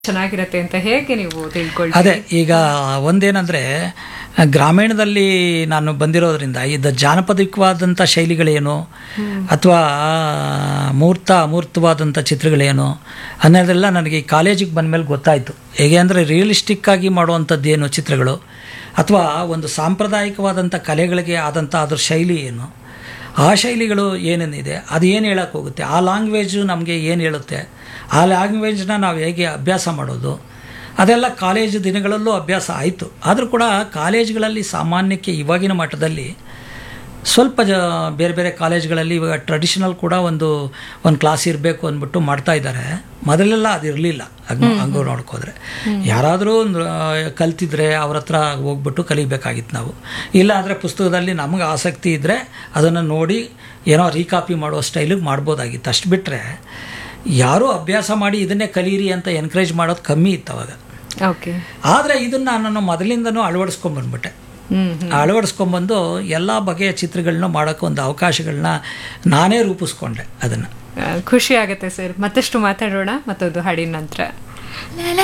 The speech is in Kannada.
ಚೆನ್ನಾಗಿರತ್ತೆ ಅಂತ ಹೇಗೆ ನೀವು ತಿಳ್ಕೊಳ್ತೀರಿ ಅದೇ ಈಗ ಒಂದೇನಂದರೆ ಗ್ರಾಮೀಣದಲ್ಲಿ ನಾನು ಬಂದಿರೋದ್ರಿಂದ ಇದು ಜಾನಪದಿಕವಾದಂಥ ಶೈಲಿಗಳೇನು ಅಥವಾ ಮೂರ್ತ ಅಮೂರ್ತವಾದಂಥ ಚಿತ್ರಗಳೇನು ಅನ್ನೋದೆಲ್ಲ ನನಗೆ ಈ ಕಾಲೇಜಿಗೆ ಬಂದಮೇಲೆ ಗೊತ್ತಾಯಿತು ಹೇಗೆ ಅಂದರೆ ರಿಯಲಿಸ್ಟಿಕ್ಕಾಗಿ ಮಾಡುವಂಥದ್ದೇನು ಚಿತ್ರಗಳು ಅಥವಾ ಒಂದು ಸಾಂಪ್ರದಾಯಿಕವಾದಂಥ ಕಲೆಗಳಿಗೆ ಆದಂಥ ಅದ್ರ ಶೈಲಿ ಏನು ಆ ಶೈಲಿಗಳು ಏನೇನಿದೆ ಅದು ಏನು ಹೇಳಕ್ಕೆ ಹೋಗುತ್ತೆ ಆ ಲ್ಯಾಂಗ್ವೇಜು ನಮಗೆ ಏನು ಹೇಳುತ್ತೆ ಆ ಲ್ಯಾಂಗ್ವೇಜ್ನ ನಾವು ಹೇಗೆ ಅಭ್ಯಾಸ ಮಾಡೋದು ಅದೆಲ್ಲ ಕಾಲೇಜು ದಿನಗಳಲ್ಲೂ ಅಭ್ಯಾಸ ಆಯಿತು ಆದರೂ ಕೂಡ ಕಾಲೇಜ್ಗಳಲ್ಲಿ ಸಾಮಾನ್ಯಕ್ಕೆ ಇವಾಗಿನ ಮಟ್ಟದಲ್ಲಿ ಸ್ವಲ್ಪ ಜ ಬೇರೆ ಬೇರೆ ಕಾಲೇಜ್ಗಳಲ್ಲಿ ಇವಾಗ ಟ್ರೆಡಿಷನಲ್ ಕೂಡ ಒಂದು ಒಂದು ಕ್ಲಾಸ್ ಇರಬೇಕು ಅಂದ್ಬಿಟ್ಟು ಮಾಡ್ತಾ ಇದ್ದಾರೆ ಮೊದಲೆಲ್ಲ ಅದು ಇರಲಿಲ್ಲ ಹಂಗೆ ಹಂಗೆ ನೋಡ್ಕೋದ್ರೆ ಯಾರಾದರೂ ಕಲ್ತಿದ್ರೆ ಅವ್ರ ಹತ್ರ ಹೋಗ್ಬಿಟ್ಟು ಕಲಿಬೇಕಾಗಿತ್ತು ನಾವು ಇಲ್ಲ ಅಂದರೆ ಪುಸ್ತಕದಲ್ಲಿ ನಮಗೆ ಆಸಕ್ತಿ ಇದ್ದರೆ ಅದನ್ನು ನೋಡಿ ಏನೋ ರೀಕಾಪಿ ಮಾಡೋ ಸ್ಟೈಲಿಗೆ ಮಾಡ್ಬೋದಾಗಿತ್ತು ಅಷ್ಟು ಬಿಟ್ಟರೆ ಯಾರೂ ಅಭ್ಯಾಸ ಮಾಡಿ ಇದನ್ನೇ ಕಲೀರಿ ಅಂತ ಎನ್ಕರೇಜ್ ಮಾಡೋದು ಕಮ್ಮಿ ಇತ್ತು ಅವಾಗ ಓಕೆ ಆದರೆ ಇದನ್ನು ನಾನು ಮೊದಲಿಂದನೂ ಅಳವಡಿಸ್ಕೊಂಬಂದ್ಬಿಟ್ಟೆ ಹ್ಮ್ ಅಳವಡಿಸ್ಕೊಂಬಂದು ಎಲ್ಲ ಬಗೆಯ ಚಿತ್ರಗಳನ್ನ ಮಾಡೋಕ್ಕೆ ಒಂದು ಅವಕಾಶಗಳನ್ನ ನಾನೇ ರೂಪಿಸ್ಕೊಂಡೆ ಅದನ್ನು ಆ, ಖುಷಿ ಆಗತ್ತೆ ಸರ್ ಮತ್ತಷ್ಟು ಮಾತಾಡೋಣ ಮತ್ತೊಂದು ಹಾಡಿನ ನಂತರ